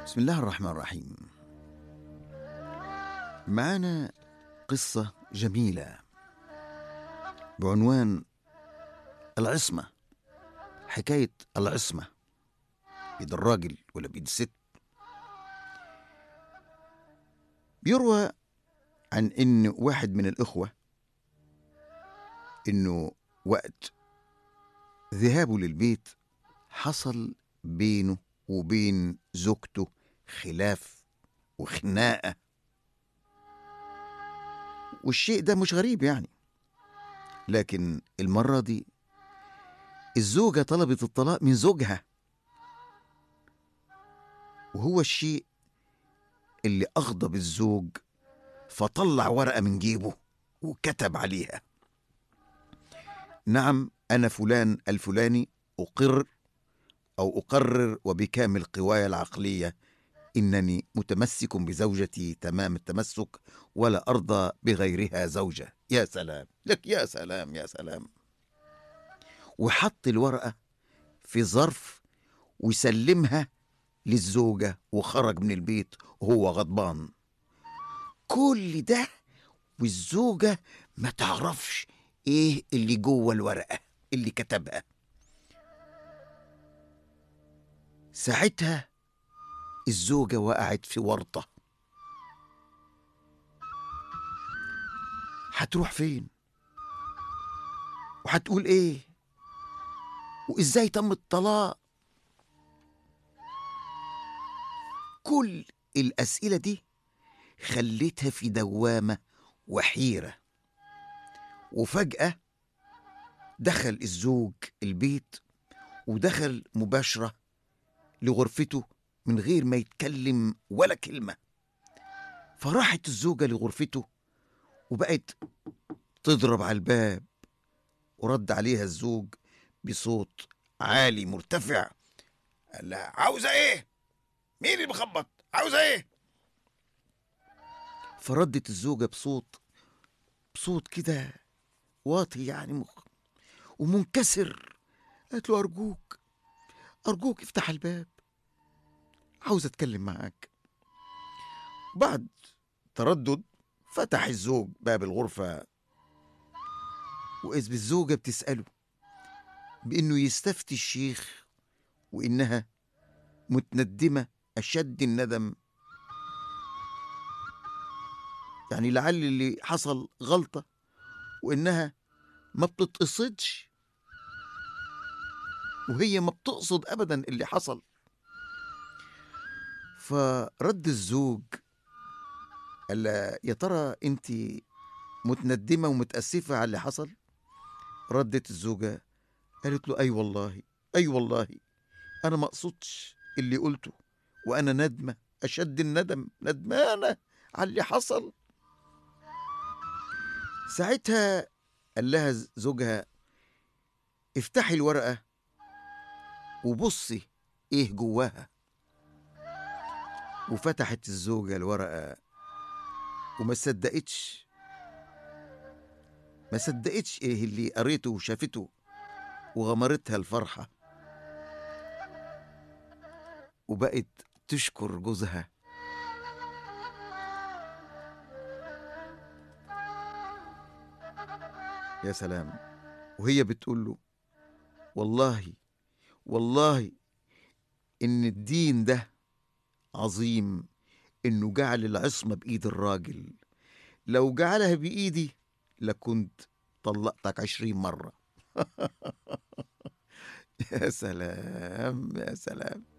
بسم الله الرحمن الرحيم معانا قصة جميلة بعنوان العصمة حكاية العصمة بيد الراجل ولا بيد الست بيروى عن ان واحد من الاخوة انه وقت ذهابه للبيت حصل بينه وبين زوجته خلاف وخناقة والشيء ده مش غريب يعني لكن المرة دي الزوجة طلبت الطلاق من زوجها وهو الشيء اللي أغضب الزوج فطلع ورقة من جيبه وكتب عليها نعم أنا فلان الفلاني أقر أو أقرر وبكامل قواي العقلية إنني متمسك بزوجتي تمام التمسك ولا أرضى بغيرها زوجة يا سلام لك يا سلام يا سلام وحط الورقة في ظرف وسلمها للزوجة وخرج من البيت وهو غضبان كل ده والزوجة ما تعرفش ايه اللي جوه الورقة اللي كتبها ساعتها الزوجة وقعت في ورطة هتروح فين وهتقول ايه وازاي تم الطلاق كل الأسئلة دي خلتها في دوامة وحيرة وفجأة دخل الزوج البيت ودخل مباشرة لغرفته من غير ما يتكلم ولا كلمة فراحت الزوجة لغرفته وبقت تضرب على الباب ورد عليها الزوج بصوت عالي مرتفع قال لها عاوزة ايه؟ مين اللي بخبط؟ عاوزة ايه؟ فردت الزوجة بصوت بصوت كده واطي يعني مخ ومنكسر قالت له أرجوك أرجوك افتح الباب عاوز أتكلم معاك بعد تردد فتح الزوج باب الغرفة وإذ بالزوجة بتسأله بإنه يستفتي الشيخ وإنها متندمة أشد الندم يعني لعل اللي حصل غلطة وإنها ما بتتقصدش وهي ما بتقصد أبدا اللي حصل فرد الزوج قال لها، يا ترى أنت متندمة ومتأسفة على اللي حصل ردت الزوجة قالت له أي والله أي والله أنا ما أقصدش اللي قلته وأنا ندمة أشد الندم ندمانة على اللي حصل ساعتها قال لها زوجها افتحي الورقة وبصي ايه جواها وفتحت الزوجة الورقة وما صدقتش ما صدقتش ايه اللي قريته وشافته وغمرتها الفرحة وبقت تشكر جوزها يا سلام وهي بتقول له والله والله ان الدين ده عظيم انه جعل العصمة بايد الراجل لو جعلها بايدي لكنت طلقتك عشرين مرة يا سلام يا سلام